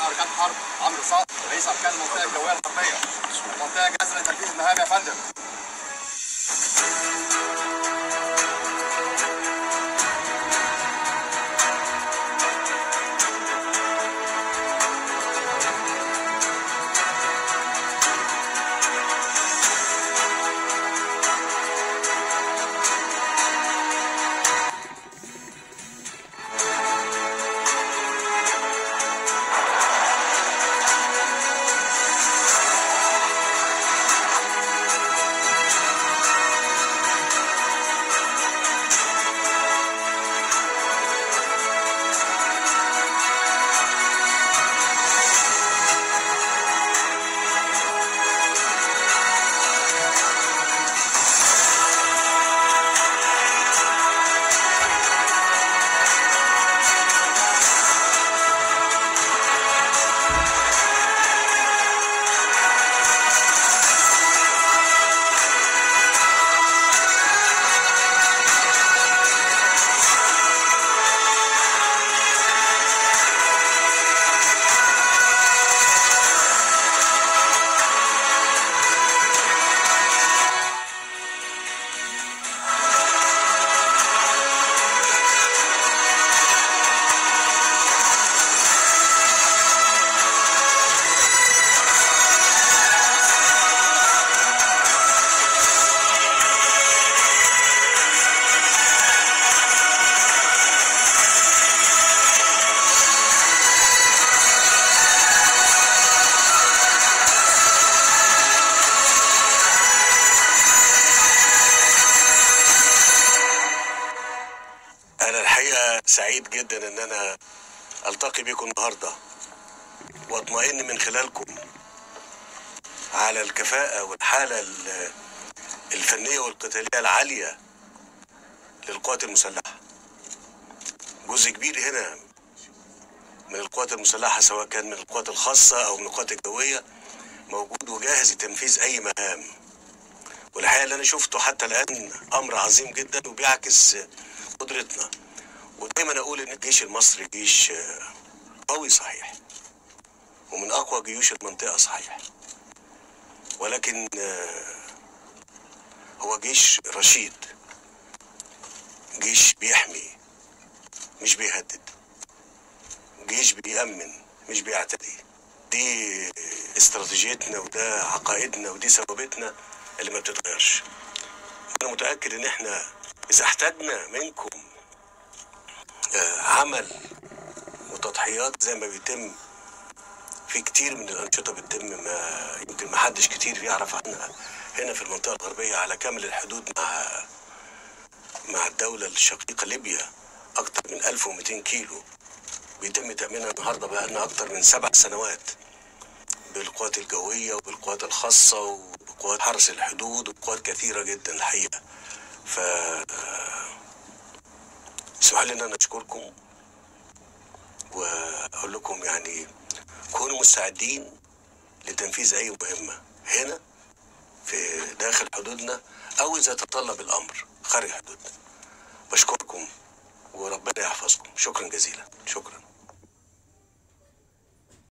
اركان حرب عمرو صقر رئيس اركان المنطقه الجويه الغربيه المنطقه جاهزه لتنفيذ المهام يا فندم أنا الحقيقة سعيد جدا إن أنا ألتقي بكم النهاردة وأطمئن من خلالكم على الكفاءة والحالة ال- الفنية والقتالية العالية للقوات المسلحة جزء كبير هنا من القوات المسلحة سواء كان من القوات الخاصة أو من القوات الجوية موجود وجاهز لتنفيذ أي مهام والحقيقة اللي أنا شفته حتى الآن أمر عظيم جدا وبيعكس قدرتنا ودايما أقول إن الجيش المصري جيش آه، قوي صحيح ومن أقوى جيوش المنطقة صحيح ولكن آه، هو جيش رشيد جيش بيحمي مش بيهدد جيش بيأمن مش بيعتدي دي استراتيجيتنا وده عقائدنا ودي ثوابتنا اللي ما بتتغيرش انا متاكد ان احنا اذا احتاجنا منكم آه، عمل وتضحيات زي ما بيتم في كتير من الانشطه بتتم ما يمكن ما حدش كتير يعرف عنها هنا في المنطقه الغربيه على كامل الحدود مع مع الدوله الشقيقه ليبيا اكتر من 1200 كيلو بيتم تامينها النهارده بقى لنا اكتر من سبع سنوات بالقوات الجويه وبالقوات الخاصه وبقوات حرس الحدود وبقوات كثيره جدا الحقيقه ف اسمحوا لي ان انا اشكركم واقول لكم يعني كونوا مستعدين لتنفيذ اي مهمه هنا في داخل حدودنا او اذا تطلب الامر خارج حدودنا بشكركم وربنا يحفظكم شكرا جزيلا شكرا